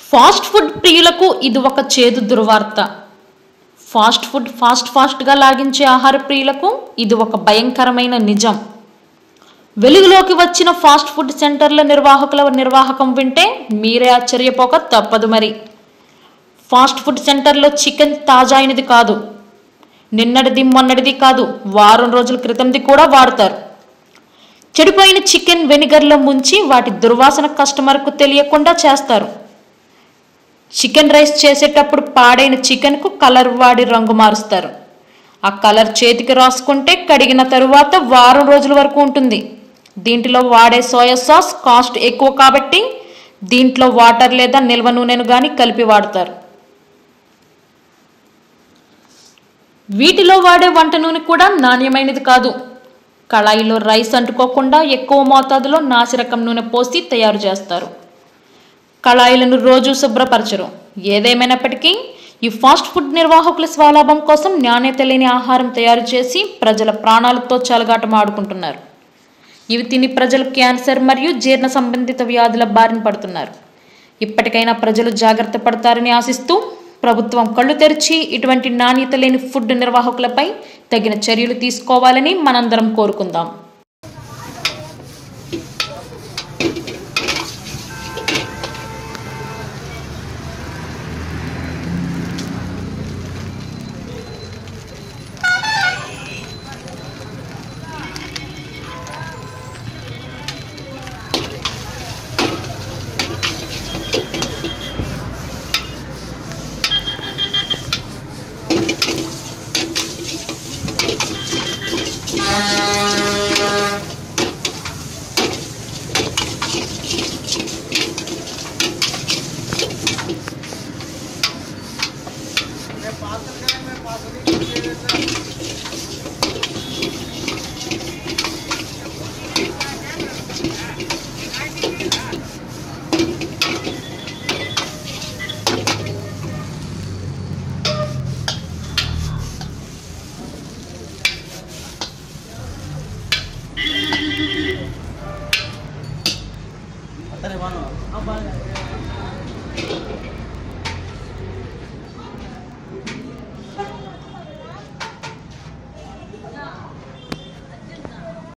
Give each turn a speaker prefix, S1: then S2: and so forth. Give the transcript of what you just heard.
S1: fast food ప్రియులకు ఇది ఒక చేదు దుర్వార్త ఫాస్ట్ ఫుడ్ ఫాస్ట్ ఫాస్ట్గా లాగించే ఆహార ప్రియులకు ఇది ఒక భయంకరమైన నిజం వెలుగులోకి వచ్చిన ఫాస్ట్ ఫుడ్ సెంటర్ల నిర్వాహకుల నిర్వాహకం వింటే మీరే ఆశ్చర్యపోక తప్పదు మరి ఫాస్ట్ ఫుడ్ సెంటర్లో చికెన్ తాజా అయినది కాదు నిన్నటిది మొన్నటిది కాదు వారం రోజుల క్రితంది కూడా వాడతారు చెడిపోయిన చికెన్ వెనిగర్లో ముంచి వాటి దుర్వాసన కస్టమర్కు తెలియకుండా చేస్తారు చికెన్ రైస్ చేసేటప్పుడు పాడైన చికెన్కు కలర్ వాడి రంగు మారుస్తారు ఆ కలర్ చేతికి రాసుకుంటే కడిగిన తరువాత వారం రోజుల వరకు ఉంటుంది దీంట్లో వాడే సోయా సాస్ కాస్ట్ ఎక్కువ కాబట్టి దీంట్లో వాటర్ లేదా నిల్వ నూనెను కానీ కలిపి వాడతారు వీటిలో వాడే వంట నూనె కూడా నాణ్యమైనది కాదు కళాయిలో రైస్ అంటుకోకుండా ఎక్కువ మోతాదులో నాసిరకం నూనె పోసి తయారు చేస్తారు కళాయిలను రోజు శుభ్రపరచరు ఏదేమైనప్పటికీ ఈ ఫాస్ట్ ఫుడ్ నిర్వాహకుల స్వలాభం కోసం నాణ్యత లేని ఆహారం తయారు చేసి ప్రజల ప్రాణాలతో చెలగాటం ఆడుకుంటున్నారు ఇవి తిని ప్రజలు క్యాన్సర్ మరియు జీర్ణ సంబంధిత వ్యాధుల బారిన పడుతున్నారు ఇప్పటికైనా ప్రజలు జాగ్రత్త పడతారని ఆశిస్తూ ప్రభుత్వం కళ్ళు తెరిచి ఇటువంటి నాణ్యత లేని ఫుడ్ నిర్వాహకులపై తగిన చర్యలు తీసుకోవాలని మనందరం కోరుకుందాం